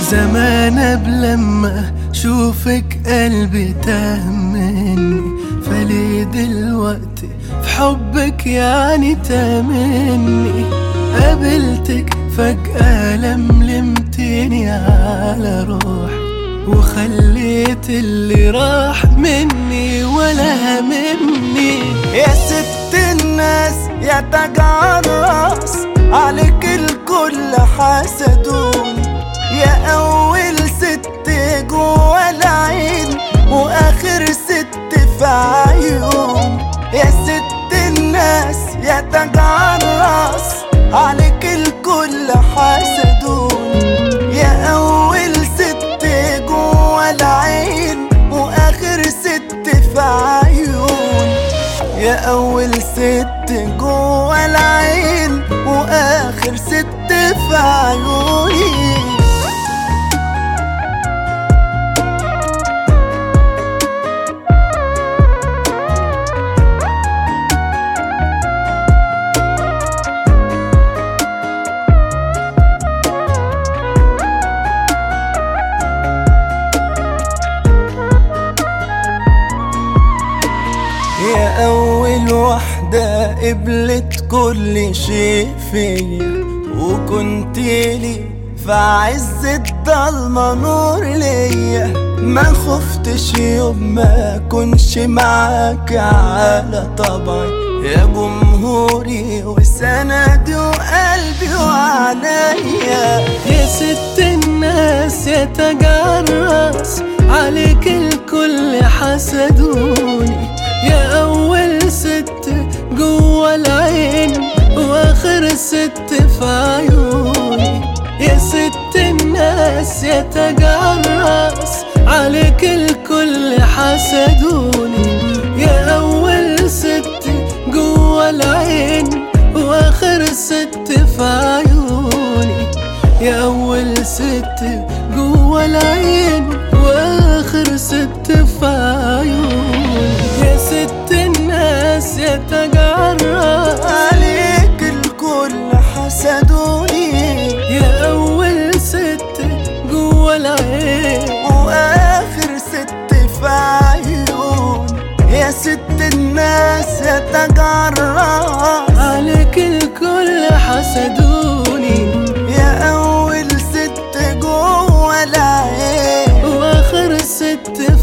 زمان قبل لما شوفك قلبي تهمني فليه دلوقتي في حبك يعني تامني قابلتك فجأة لملمتني على روحي وخليت اللي راح مني ولا هممني يا ست الناس يا تاج عالراس عليك الكل حسدوني يا اول ست جوا العين واخر ست في عيون يا ست الناس يا تاج عالراس عليك الكل حسدوني يا اول ست جوا العين واخر ست في عيون يا اول ست جوا العين واخر ست في عيوني يا أول واحدة قبلت كل شيء فيا وكنت لي في عز الضلمة نور ليا ما خفتش يوم ما كنش معاك على طبعي يا جمهوري وسندي وقلبي وعنيا يا ست الناس يا تاج الراس عليك الكل حسدوني يا أول ست جوا العين وآخر ست في عيوني يا ست الناس يا تاج الراس عليك الكل حسدوني يا أول ست جوا العين وآخر ست في عيوني يا أول ست جوا العين وآخر ست في عيوني يا ست الناس يا تاج الراس عليك الكل حسدوني يا أول ست جوا العين واخر ست في عيون يا ست الناس يا تاج عالراس عليك الكل حسدوني يا اول ست جوا العين وآخر ست